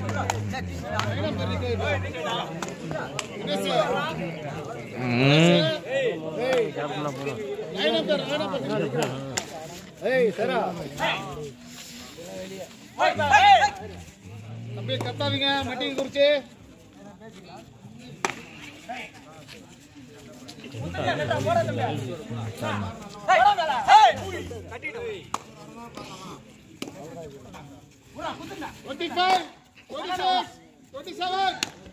ஏய் சரா தம்பி கத்தாதீங்க மட்டிங் குறிச்சு twenty five twenty six twenty seven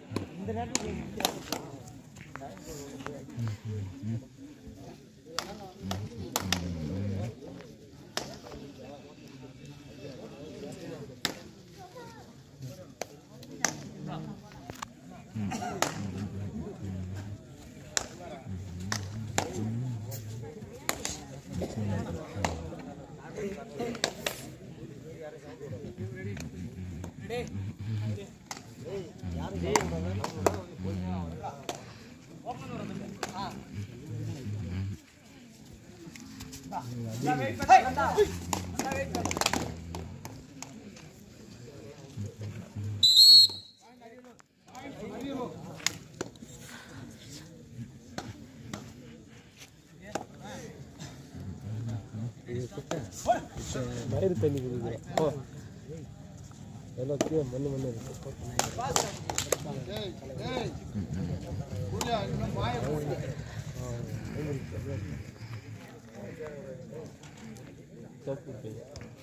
வயிறு தண்ணி குடிக்கிறேன் ஓ எல்லாம் கீழே மண்ணு மண்ணு இருக்கு ஏய் ஏய் புரியா இன்னும் வாயை மூடு. தப்பு பை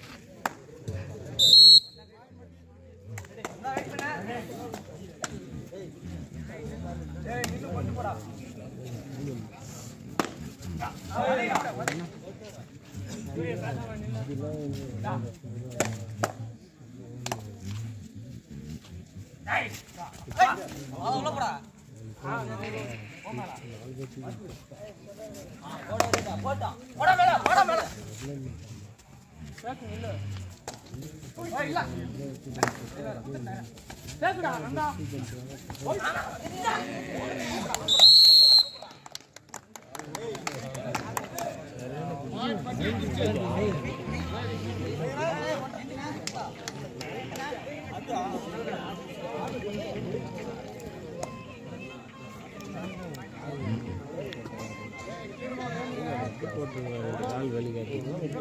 போட்டு கால் வலி காட்டி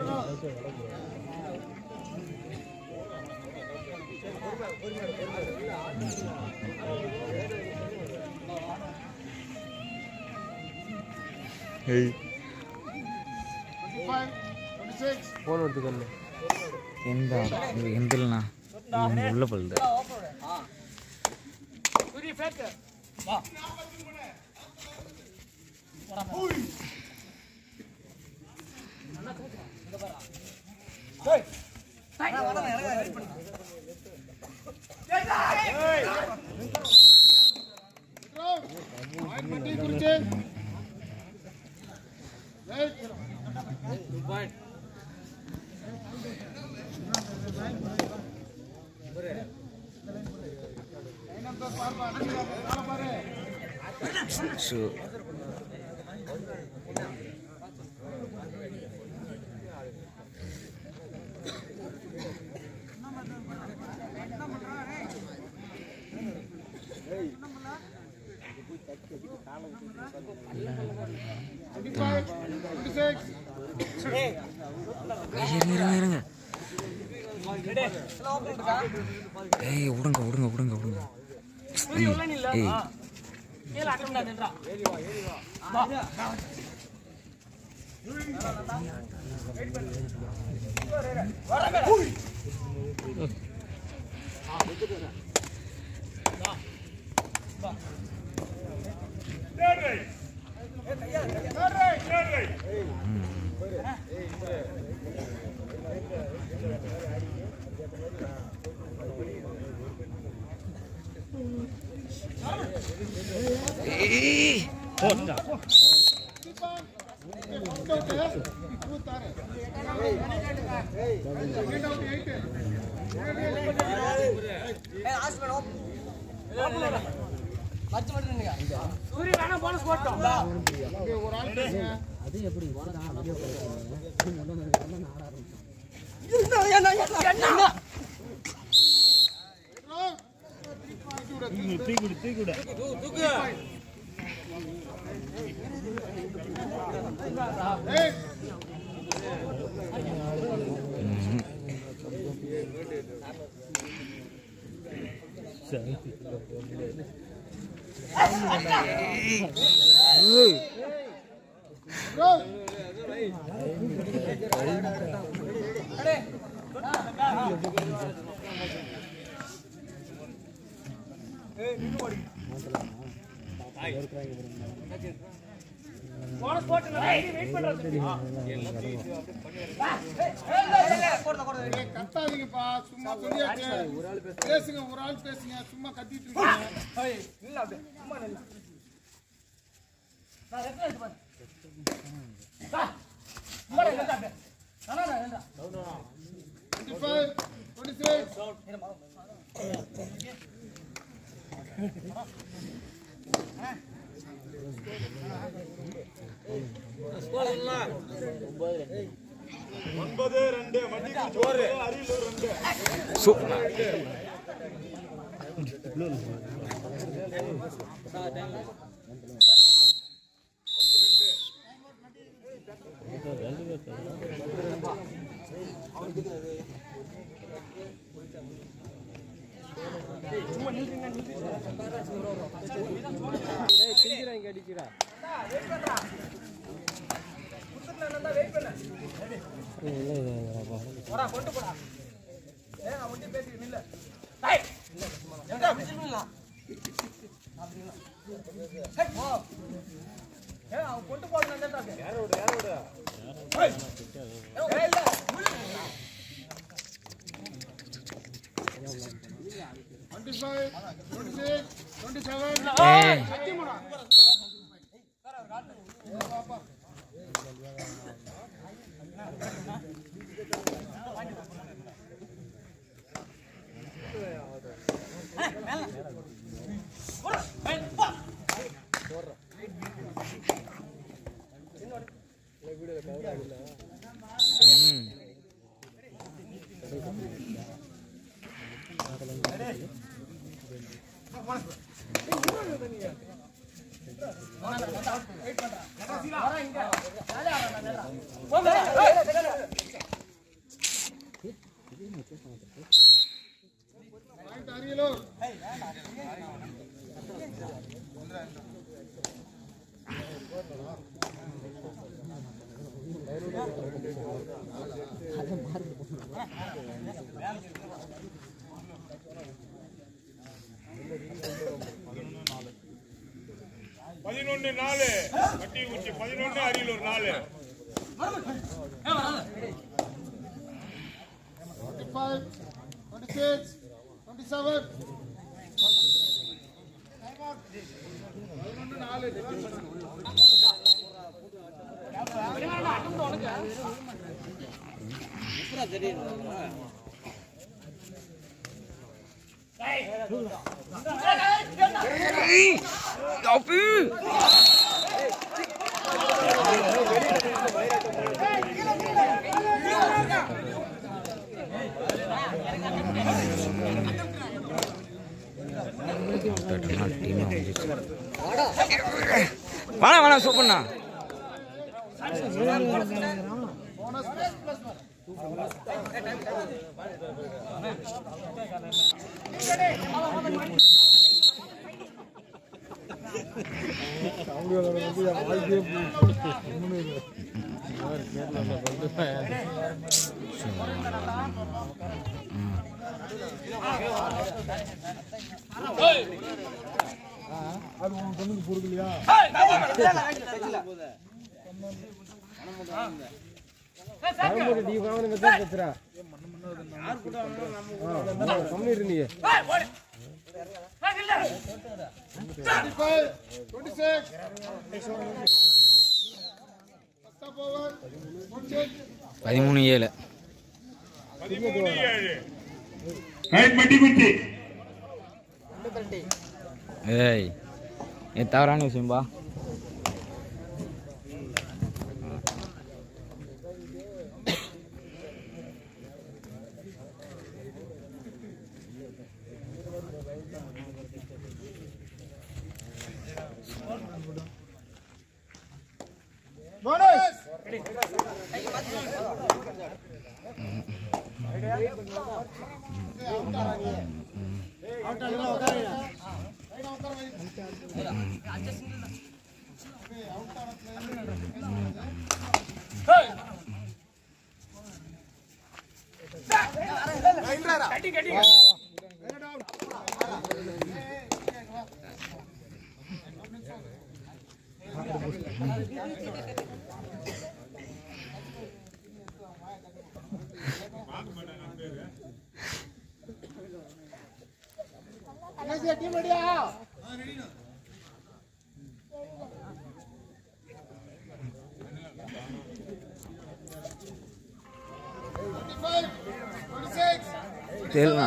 twenty five twenty six phone எடுத்துக்கண்ணு எந்த எந்தில்னா உள்ள பல்லுது மட்டிங் குறிச்சு ஏய் ஷூ டுவெண்ட்டி ஃபைவ் டுவெண்ட்டி சிக்ஸ் இருங்க இருங்க இருங்க ஏய் விடுங்க விடுங்க விடுங்க விடுங்க ஏய், ஏய் ஏய் ஏய் ப்ரோ ஏய், கத்தாதீங்கப்பா சும்மா சொல்லியாச்சு பேசுங்க ஒரு ஆள் பேசுங்க சும்மா கத்திட்டு இருக்கீங்க twenty five twenty six super twenty five twenty six twenty seven ஏய் ம் பாயிண்ட் அரியலூர் பதினொன்னு நாலு வட்டி குச்சி பதினொன்னு அரியலூர் நாலு twenty five twenty six twenty seven பதினொன்று நாலு அப்பு வேணாம் வேணாம் சூப்பர்ண்ணா அவங்களோட வந்து என் வாழ்க்கையே போயிடுச்சு. ஒண்ணுமே இல்லை. யார் கேரளால வந்து அது உன் பொண்ணுக்கு பொறுக்கலையா வரும்போது நீ வாங்கின தான் பேசுறா கம்மிட்டு நீ twenty five twenty six first half over twenty பதிமூணு ஏழு பதிமூணு ஏழு ரைட் மட்டி குச்சி ஏய் இது தவறான விஷயம்பா டீம் ரெடியா தெரியல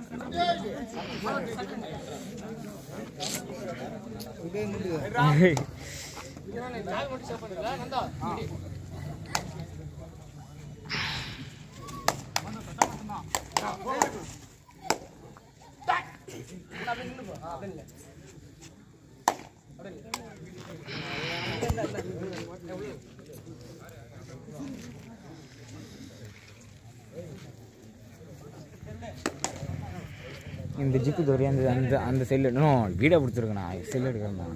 இந்த ஜிப்பு தோறி அந்த அந்த அந்த செல்லு இன்னும் வீடியோ பிடிச்சிருக்கேண்ணா செல் எடுக்கிறேண்ணா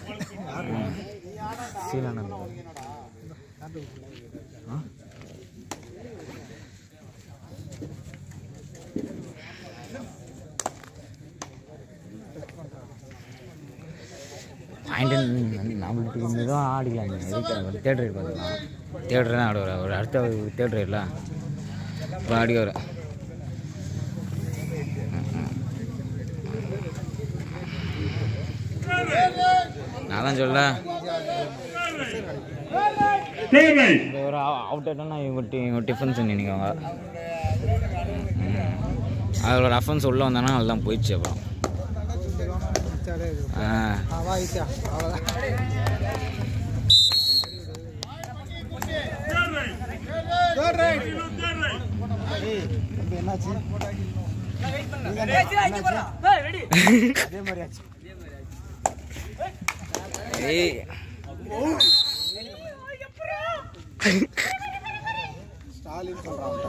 சீலான பாயிண்ட் நம்மளுக்கு இந்த இதுவும் ஆடிக்கலாம் எதுக்கு தேட்டர் ரைட் பார்த்துக்கலாம் தேட்டர் தான் ஆடுவார் ஒரு அடுத்த தேட்டர் ரைட்ல இப்போ ஆடிவார் நான் தான் சொல்ல தேவை இந்த ஒரு அவுட் ஆயிட்டோம்னா இவங்க டி இவங்க டிஃபன்ஸ் நினைக்குவாங்க அதில் ஒரு அஃபன்ஸ் உள்ளே வந்தானா அதெல்லாம் போயிடுச்சு அப்புறம் ஆ ஏய் ஸ்டாலின் சொல்றான்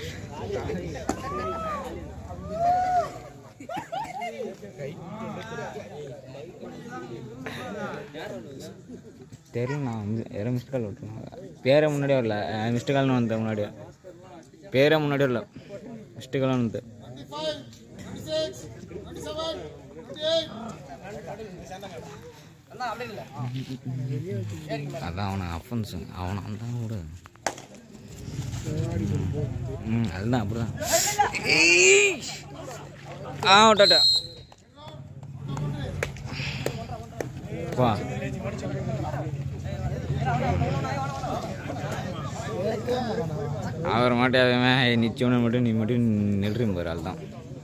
தெரியும் நான் வந்து வேறு மிஸ்ட் கால் விட்டுருவாங்க பேரை முன்னாடியே வரல மிஸ்டு கால்னு வந்த முன்னாடியே பேரே முன்னாடியே வரல மிஸ்டு கால்னு வந்து அதான் அவனை அஃபன்ஸ் அவனை அந்த விடு ம் அதுதான் அப்படிதான் ஏய். ஆ விட்டாட்டா வா அவர் மட்டும் அவன் நிச்சயம்னு மட்டும் நீ மட்டும் நில்றீங்க பாரு ஆள் தான்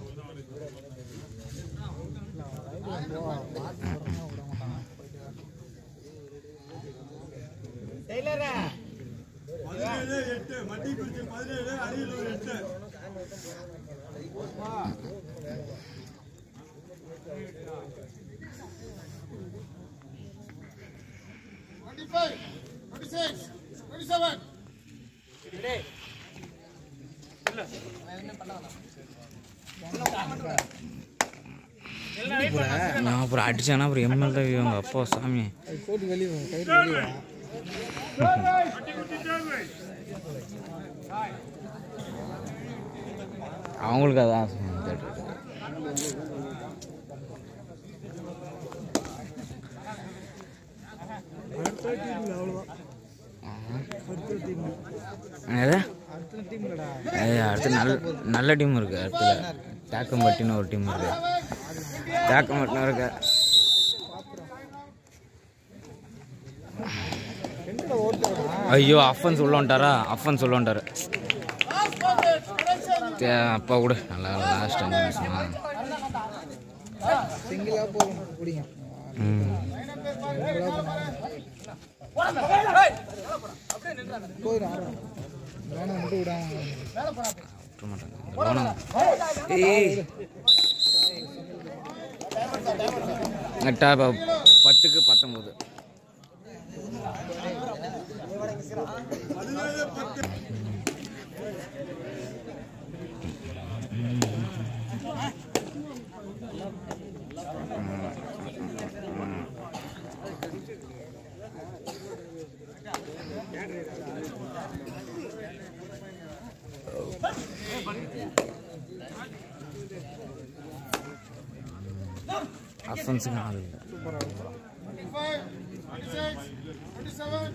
twenty five twenty six twenty seven நான் அப்புறம் அடிச்சானா அப்புறம் எம்எல் தான் இவங்க அப்பா சாமி கோட்டு வெளியே கயிறு வெளியே அவங்களுக்கு அதான் தேட்டர் அடுத்த டீம்ல அவ்வளோதான் அடுத்த டீம் எது அடுத்த டீம்லடா ஏய், அடுத்து நல்ல நல்ல டீம் இருக்கு அடுத்துல தேக்கம்பட்டின்னு ஒரு டீம் இருக்கு தேக்கம்பட்டினம் இருக்கு எங்கடா ஓட்டுறா ஐயோ அஃபன்ஸ் உள்ள வந்துட்டாரா அஃபன்ஸ் உள்ள வந்துட்டாரு தே- அப்பா கூட நல்லா லாஸ்ட் அஞ்சு நிமிஷமா சிங்கிளா போகும் பிடிங்க ம் போயிடும் ஆறாம் வேணாம் மட்டும் விடாம விட்டுற மாட்டாங்க போனோம் ஏய் நட்டா பத்துக்கு பத்தொம்போது அஃபென்ஸுக்கு ஆள் இல்லை twenty five twenty six twenty seven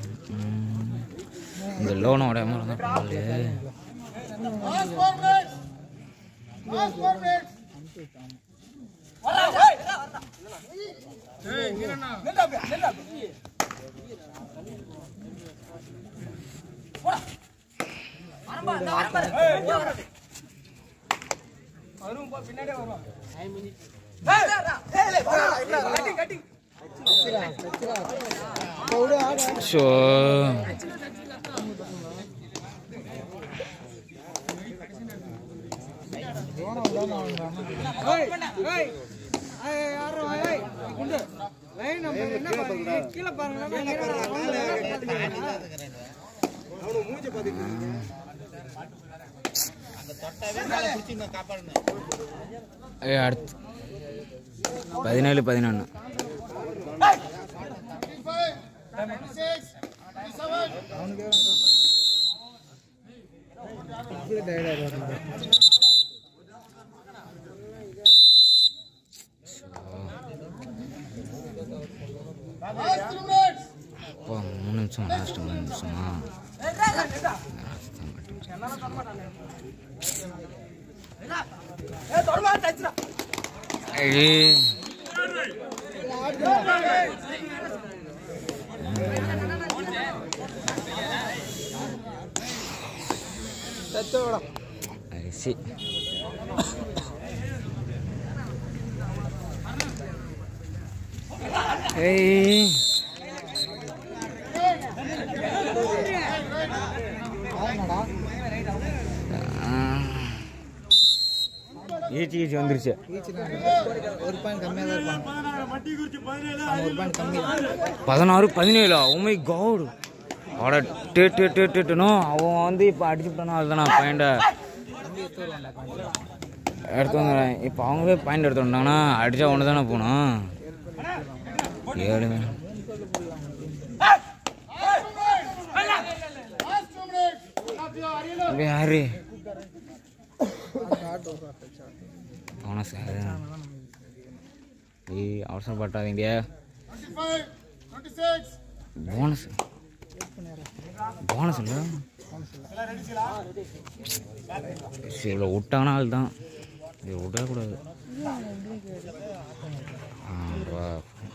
இந்த லோனோட அமௌண்ட் தான் பரவாயில்லையே last four minutes last four minutes ஏய் வீரண்ணா ஷோ ஏய் அடுத்து பதினேழு பதினொன்று twenty five twenty six twenty seven last three minutes அப்பா மூணு நிமிஷம் லாஸ்ட் மூணு நிமிஷமா ஏய் அரிசி ஏய் ஈச்சி ஈச்சி வந்துருச்சு ஒரு பாயிண்ட் கம்மியாக தான் இருப்பாங்க ஆமா, ஒரு பாயிண்ட் கம்மி தான் பதினாறு பதினேழா உமை கவுடு அட டே டே டே டேட்டுனோ அவன் வந்து இப்போ அடிச்சுட்டானோ அதுதானா பாயிண்ட எடுத்து வந்துடுறேன் இப்போ அவங்களே பாயிண்ட் எடுத்து வந்தாங்கன்னா அடிச்சா ஒன்று தானே போகணும் ஏழு லாஸ்ட் டூ மினிட்ஸ் அப்படி யாரு அவனை சார் ஏய் அவசரப்பட்டாதீங்க twenty five twenty six bonus bonus இல்லை சரி இவ்வளோ விட்டான ஆள் தான் இது விடக்கூடாது ஆ, வா.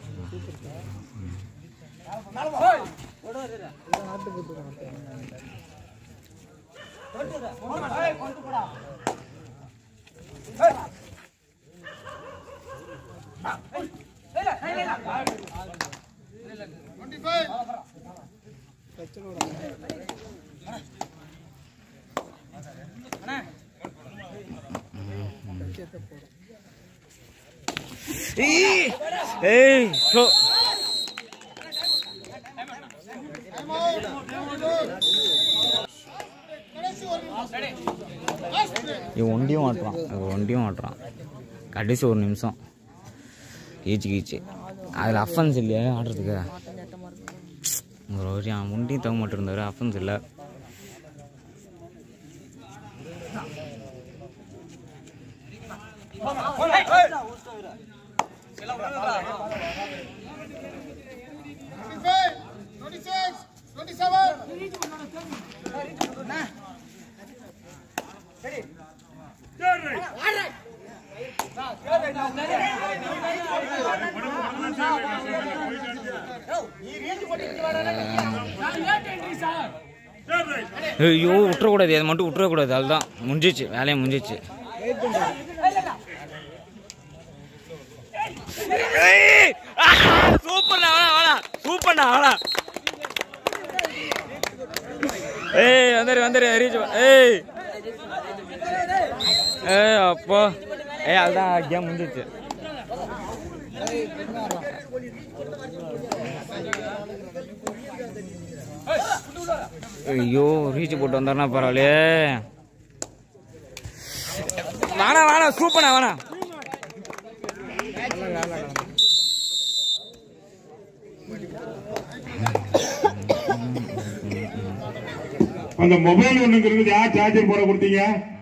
டுவெண்ட்டி ஃபைவ் ஏய் ஏய் ஸோ கடைசி ஒரு நிமிஷம் லாஸ்ட் பிரேக் இவன் ஒண்டியும் ஆட்டுறான் இவன் ஒண்டியும் ஆட்டுறான் கடைசி ஒரு நிமிஷம் ஈச்சு கீச்சு அதில் அஃபன்ஸ் இல்லையா ஆடுறதுக்கு ஒரு வரி அவன் முண்டியும் தவ மாட்டு இருந்தாரு அஃபன்ஸ் இல்லை twenty five twenty six twenty seven ஐயோ விட்டுறக்கூடாது அதை மட்டும் விட்டுறக்கூடாது அதுதான் முடிஞ்சிச்சு வேலையை முடிஞ்சிச்சு சூப்பர்ண்ணா வேணா வேணா சூப்பர்ண்ணா வேணா ஏய் வந்துரு வந்துரு ரீச் ஏய் ஏய் அப்போ ஏய் அதுதான் கேம் முடிஞ்சிச்சு ஐயோ ரீச் போட்டு வந்தாருன்னா பரவாயில்லையே வேணாம் வேணாம் சூப்பர்ண்ணா வேணாம் அந்த மொபைல் ஒண்ணுங்கிறது யார் சார்ஜர் போட கொடுத்தீங்க